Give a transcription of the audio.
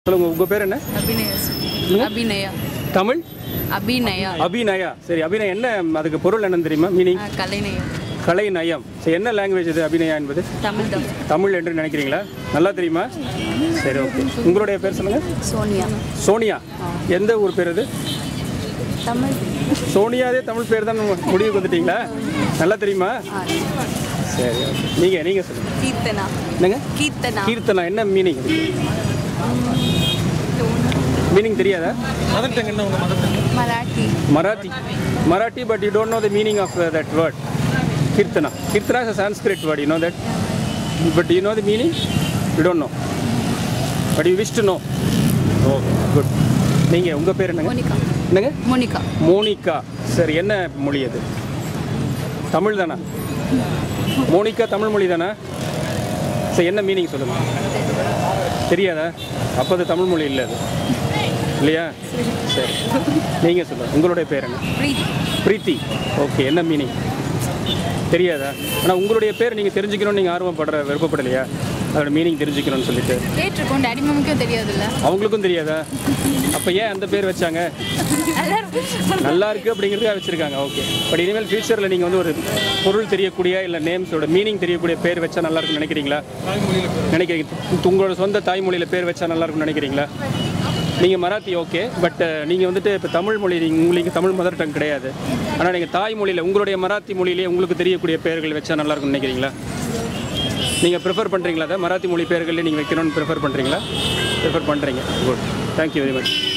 சொல்லுங்க உங்க பேர் என்ன அபிநயா அபிநயா தமிழ் அபிநயா அபிநயா சரி அபிநயா என்ன அதுக்கு பொருள் என்னன்னு தெரியுமா மீனிங் ஆ, கலைநயம் கலை நயம் சரி என்ன லாங்குவேஜ் இது அபிநயா என்பது தமிழ் தான் தமிழ் என்று நினைக்கிறீங்களா நல்லா தெரியுமா சரி ஓகே உங்களுடைய பேர் சொல்லுங்க சோனியா சோனியா எந்த ஊர் பேர் அது தமிழ் சோனியாதே தமிழ் பேர் தான் முடிவுக்கு வந்துட்டீங்களா நல்லா தெரியுமா சரி ஓகே நீங்கள் நீங்கள் சொல்லுங்கள் கீர்த்தனா என்னங்க கீர்த்தனா கீர்த்தனா என்ன மீனிங் மீனிங் தெரியாதா மதர் டங் என்ன உங்க mother tongue Marathi Marathi Marathi but you don't know the meaning of that word Keerthana Keerthana is a sanskrit word you know that but you know the meaning you don't know but you wish to know oh good நீங்கள் உங்கள் பேர் என்னங்க Monica என்னங்க Monica Monica சரி என்ன மொழி அது தமிழ் தானா மோனிகா தமிழ் மொழி தானே சரி என்ன மீனிங் சொல்லுங்க தெரியாதா அப்போ அது தமிழ் மொழி இல்லை அது இல்லையா சரி நீங்கள் சொல்லுங்கள் உங்களுடைய பேர் என்ன பிரீத்தி பிரீத்தி ஓகே என்ன மீனிங் தெரியாதா ஆனால் உங்களுடைய பேர் நீங்கள் தெரிஞ்சுக்கணும்னு நீங்கள் ஆர்வப்படுற விருப்பப்படலையா அதோட மீனிங் தெரிஞ்சுக்கணும்னு சொல்லிட்டு கேட்டிருக்கோம் டேடி மம்மிக்கும் தெரியாதுல்ல அவங்களுக்கும் தெரியாதா அப்போ ஏன் அந்த பேர் வச்சாங்க நல்லா இருக்கு அப்படிங்கிறதுக்காக வச்சிருக்காங்க ஓகே பட் இனிமேல் ஃபியூச்சரில் நீங்கள் வந்து ஒரு பொருள் தெரியக்கூடிய இல்லை நேம்ஸோட மீனிங் தெரியக்கூடிய பேர் வச்சா நல்லா இருக்கும்னு நினைக்கிறீங்களா நினைக்கிறீங்க உங்களோட சொந்த தாய்மொழியில் பேர் வச்சா நல்லா இருக்கும்னு நினைக்கிறீங்களா நீங்கள் மராத்தி ஓகே பட் நீங்கள் வந்துட்டு இப்போ தமிழ் மொழி நீங்க- உங்களுக்கு தமிழ் மதர் டங் கிடையாது ஆனால் நீங்கள் தாய்மொழியில் உங்களுடைய மராத்தி மொழியிலே உங்களுக்கு தெரியக்கூடிய பெயர்கள் வச்சா நல்லா இருக்கும்னு நினைக்கிறீங்களா நீங்கள் ப்ரிஃபர் பண்ணுறீங்களா அதை மராத்தி மொழி பெயர்களே நீங்கள் வைக்கணும்னு ப்ரிஃபர் பண்ணுறீங்களா ப்ரிஃபர் பண்ணுறீங்க குட் தேங்க்யூ வெரி மச்